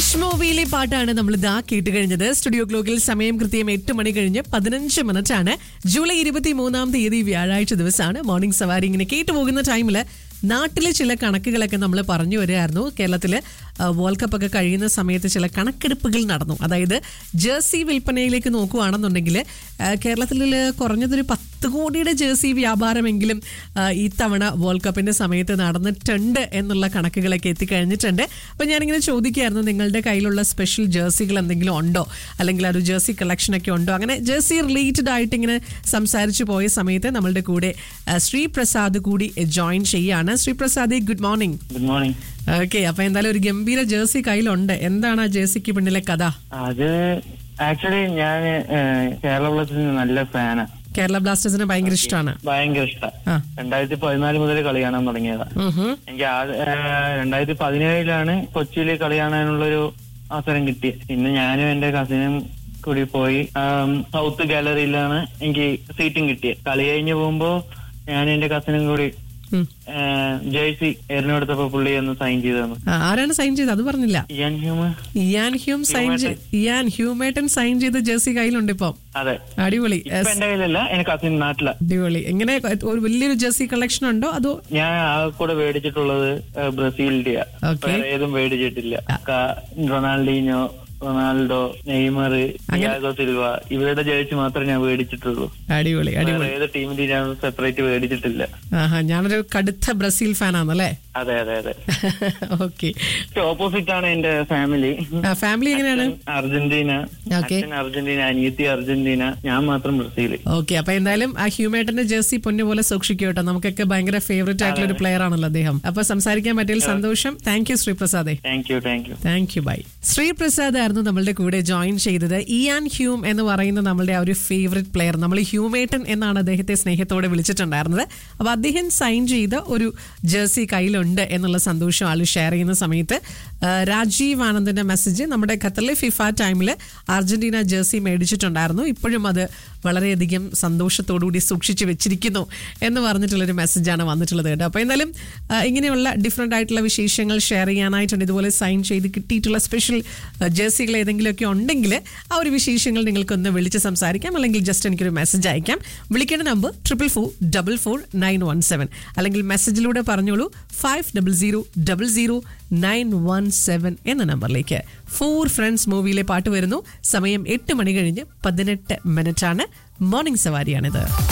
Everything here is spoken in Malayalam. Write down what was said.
ക്രിഷ് മൂവിയിലെ പാട്ടാണ് നമ്മൾ ഇതാ കേട്ട് കഴിഞ്ഞത് സ്റ്റുഡിയോ ക്ലോക്കിൽ സമയം കൃത്യം എട്ട് മണി കഴിഞ്ഞ് പതിനഞ്ച് മിനിറ്റ് ആണ് ജൂലൈ ഇരുപത്തി മൂന്നാം തീയതി വ്യാഴാഴ്ച ദിവസമാണ് മോർണിംഗ് സവാരി ഇങ്ങനെ കേട്ടു പോകുന്ന ടൈമിൽ നാട്ടിലെ ചില കണക്കുകളൊക്കെ നമ്മൾ പറഞ്ഞു വരികയായിരുന്നു കേരളത്തിൽ വേൾഡ് കപ്പ് ഒക്കെ കഴിയുന്ന സമയത്ത് ചില കണക്കെടുപ്പുകൾ നടന്നു അതായത് ജേഴ്സി വിൽപ്പനയിലേക്ക് നോക്കുകയാണെന്നുണ്ടെങ്കിൽ കേരളത്തിൽ കുറഞ്ഞതൊരു പത്ത് കോടിയുടെ ജേഴ്സി വ്യാപാരമെങ്കിലും ആ, ഈ തവണ വേൾഡ് കപ്പിന്റെ സമയത്ത് നടന്നിട്ടുണ്ട് എന്നുള്ള കണക്കുകളൊക്കെ എത്തിക്കഴിഞ്ഞിട്ടുണ്ട് അപ്പോൾ ഞാനിങ്ങനെ ചോദിക്കുകയായിരുന്നു നിങ്ങളുടെ കയ്യിലുള്ള സ്പെഷ്യൽ ജേഴ്സികൾ എന്തെങ്കിലും ഉണ്ടോ അല്ലെങ്കിൽ ആ ഒരു ജേഴ്സി കളക്ഷൻ ഒക്കെ ഉണ്ടോ അങ്ങനെ ജേഴ്സി റിലേറ്റഡ് ആയിട്ട് ഇങ്ങനെ സംസാരിച്ചു പോയ സമയത്ത് നമ്മളുടെ കൂടെ ആ, ശ്രീ പ്രസാദ് കൂടി ജോയിൻ ചെയ്യാണ് Shri Prasad good morning good morning okay അപ്പൊ എന്തായാലും ഒരു ഗംഭീര ജേഴ്സി കയ്യിലുണ്ട് എന്താണ് ആ ജേഴ്സിക്ക് പിന്നിലെ കഥ അത് ആക്ച്വലി ഞാൻ കേരള ബ്ലാസ്റ്റേഴ്സിന് നല്ല ഫാനാ കേരള ബ്ലാസ്റ്റേഴ്സിന് ഭയങ്കര ഇഷ്ടമാണ് ഭയങ്കര ഇഷ്ട ആ. രണ്ടായിരത്തി പതിനാല് മുതൽ കളി കാണാൻ തുടങ്ങിയതാ എനിക്ക് ആ രണ്ടായിരത്തി പതിനേഴിലാണ് കൊച്ചിയിൽ കളി കാണാനുള്ളൊരു അവസരം കിട്ടിയത് പിന്നെ ഞാനും എന്റെ കസിനും കൂടി പോയി ആം, സൗത്ത് ഗാലറിയിലാണ് എനിക്ക് സീറ്റും കിട്ടിയത് കളി കഴിഞ്ഞ് പോകുമ്പോ ഞാനും എന്റെ കസിനും കൂടി ജേഴ്സി എറിഞ്ഞെടുത്തപ്പോ പുള്ളി ഒന്ന് സൈൻ ചെയ്തു തന്നു ആരാണ് സൈൻ ചെയ്തത് അത് പറഞ്ഞില്ല Ian Hume Ian Hume sign ചെയ്ത് ഇയാൻ ഹ്യൂമേട്ടൻ സൈൻ ചെയ്ത ജേഴ്സി കയ്യിലുണ്ട് ഇപ്പം അതെ അടിപൊളി ഇപ്പൊ എന്റെ കയ്യിലല്ല എന്റെ കസിൻ നാട്ടിലാ അടിപൊളി എങ്ങനെ ഒരു വലിയൊരു ജേഴ്സി കളക്ഷൻ ഉണ്ടോ അതോ ഞാൻ ആ കൂടെ മേടിച്ചിട്ടുള്ളത് ഏഹ്, ബ്രസീലിന്റെയാ Okay. വേറെ ഏതും മേടിച്ചിട്ടില്ല ക- Ronaldinho Ronaldo Neymar Diego Silva ഇവരുടെ ജേഴ്സി മാത്രമേ ഞാൻ മേടിച്ചിട്ടുള്ളൂ അടിപൊളി അടിപൊളി വേറെ ഏത് ടീമിന്റെ ഞാൻ സെപ്പറേറ്റ് മേടിച്ചിട്ടില്ല ആഹാ ഞാനൊരു കടുത്ത ബ്രസീൽ ഫാനാണല്ലേ അതെ അതെ അതെ ഓക്കെ ഓപ്പോസിറ്റ് ആണ് എന്റെ ഫാമിലി ഫാമിലി എങ്ങനെയാണ് അർജന്റീന Okay. അച്ഛൻ അർജന്റീന അനിയത്തി അർജന്റീന ഞാൻ മാത്രം ബ്രസീൽ ഓക്കെ അപ്പൊ എന്തായാലും ആ ഹ്യൂമേട്ടന്റെ ജേഴ്സി പൊന്നു പോലെ സൂക്ഷിക്കും കേട്ടോ നമുക്കൊക്കെ ഭയങ്കര ഫേവറേറ്റ് ആയിട്ടുള്ള ഒരു പ്ലെയർ ആണല്ലോ അദ്ദേഹം അപ്പൊ സംസാരിക്കാൻ പറ്റിയതിൽ സന്തോഷം താങ്ക് യു ശ്രീപ്രസാദേ thank you thank you thank you bye Sreeprasad ആയിരുന്നു നമ്മളുടെ കൂടെ ജോയിൻ ചെയ്തത് ഇയാൻ ഹ്യൂം എന്ന് പറയുന്ന നമ്മളുടെ ആ ഒരു ഫേവറേറ്റ് പ്ലെയർ നമ്മൾ ഹ്യൂമേട്ടൻ എന്നാണ് അദ്ദേഹത്തെ സ്നേഹത്തോടെ വിളിച്ചിട്ടുണ്ടായിരുന്നത് അപ്പൊ അദ്ദേഹം സൈൻ ചെയ്ത ഒരു ജേഴ്സി കയ്യിലുണ്ട് എന്നുള്ള സന്തോഷം ആൾ ഷെയർ ചെയ്യുന്ന സമയത്ത് ആ, രാജീവ് ആനന്ദിന്റെ മെസ്സേജ് നമ്മുടെ ഖത്തറിലെ ഫിഫ ടൈമിൽ അർജന്റീന ജേഴ്സി മേടിച്ചിട്ടുണ്ടായിരുന്നു ഇപ്പോഴും അത് വളരെയധികം സന്തോഷത്തോടുകൂടി സൂക്ഷിച്ചു വെച്ചിരിക്കുന്നു എന്ന് പറഞ്ഞിട്ടുള്ളൊരു മെസ്സേജാണ് വന്നിട്ടുള്ളത് കേട്ടോ അപ്പോൾ എന്തായാലും ആ, ഇങ്ങനെയുള്ള ഡിഫറെൻ്റ് ആയിട്ടുള്ള വിശേഷങ്ങൾ ഷെയർ ചെയ്യാനായിട്ടുണ്ട് ഇതുപോലെ സൈൻ ചെയ്ത് കിട്ടിയിട്ടുള്ള സ്പെഷ്യൽ ജേഴ്സികൾ ഏതെങ്കിലുമൊക്കെ ഉണ്ടെങ്കിൽ ആ ഒരു വിശേഷങ്ങൾ നിങ്ങൾക്കൊന്ന് വിളിച്ച് സംസാരിക്കാം അല്ലെങ്കിൽ ജസ്റ്റ് എനിക്കൊരു മെസ്സേജ് അയക്കാം വിളിക്കേണ്ട number triple four double four nine one seven അല്ലെങ്കിൽ മെസ്സേജിലൂടെ പറഞ്ഞോളൂ five double zero double zero nine one seven എന്ന നമ്പറിലേക്ക് ഫോർ ഫ്രണ്ട്സ് മൂവിയിലെ പാട്ട് വരുന്നു സമയം എട്ട് മണി കഴിഞ്ഞ് പതിനെട്ട് മിനിറ്റ് ആണ് മോർണിംഗ് സവാരിയാണിത്